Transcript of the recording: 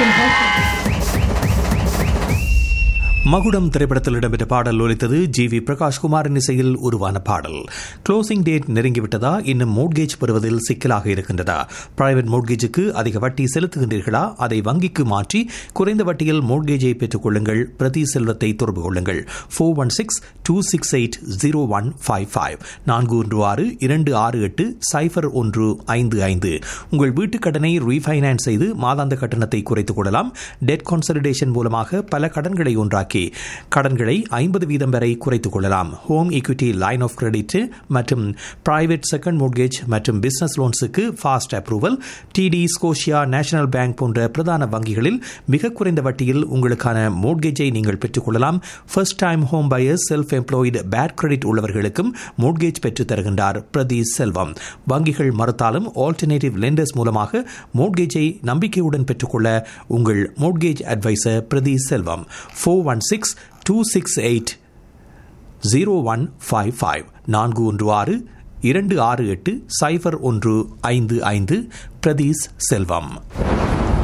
Listen carefully. மகுடம் திரைப்படத்தில் இடம்பெற்ற பாடல் ஒலித்தது ஜி வி பிரகாஷ்குமாரின் இசையில் உருவான பாடல் க்ளோசிங் டேட் நெருங்கிவிட்டதா இன்னும் மோட்கேஜ் பெறுவதில் சிக்கலாக இருக்கின்றதா பிரைவேட் மோட்கேஜுக்கு அதிக வட்டி செலுத்துகின்றீர்களா அதை வங்கிக்கு மாற்றி குறைந்த வட்டியில் மோட்கேஜை பெற்றுக் கொள்ளுங்கள் பிரதி செல்வத்தை தொடர்பு கொள்ளுங்கள் four one six two six eight zero one five five நான்கு ஒன்று ஆறு இரண்டு ஆறு எட்டு சைஃபர் ஒன்று ஐந்து ஐந்து உங்கள் வீட்டுக் கடனை ரீஃபைனான்ஸ் செய்து மாதாந்த கட்டணத்தை குறைத்துக் கொள்ளலாம் டெட் கான்சலிடேஷன் மூலமாக பல கடன்களை ஒன்றாக்கி கடன்களை ஐம்பது வீதம் வரை குறைத்துக் கொள்ளலாம் home equity line of credit மற்றும் பிரைவேட் செகண்ட் மோட்கேஜ் மற்றும் பிசினஸ் லோன்ஸுக்கு fast approval TD Scotia national bank போன்ற பிரதான வங்கிகளில் மிக குறைந்த வட்டியில் உங்களுக்கான மோட்கேஜை நீங்கள் பெற்றுக் கொள்ளலாம் first time home buyers self employed bad credit உள்ளவர்களுக்கும் மோட்கேஜ் பெற்றுத் தருகின்றார் பிரதி செல்வம் வங்கிகள் மறுத்தாலும் ஆல்டர்னேட்டிவ் லெண்டர்ஸ் மூலமாக மோட்கேஜை நம்பிக்கையுடன் பெற்றுக்கொள்ள உங்கள் mortgage advisor Prathi Selvam four one six two six eight zero one five five நான்கு ஒன்று ஆறு இரண்டு ஆறு எட்டு சைஃபர் ஒன்று ஐந்து ஐந்து பிரதீஸ் செல்வம்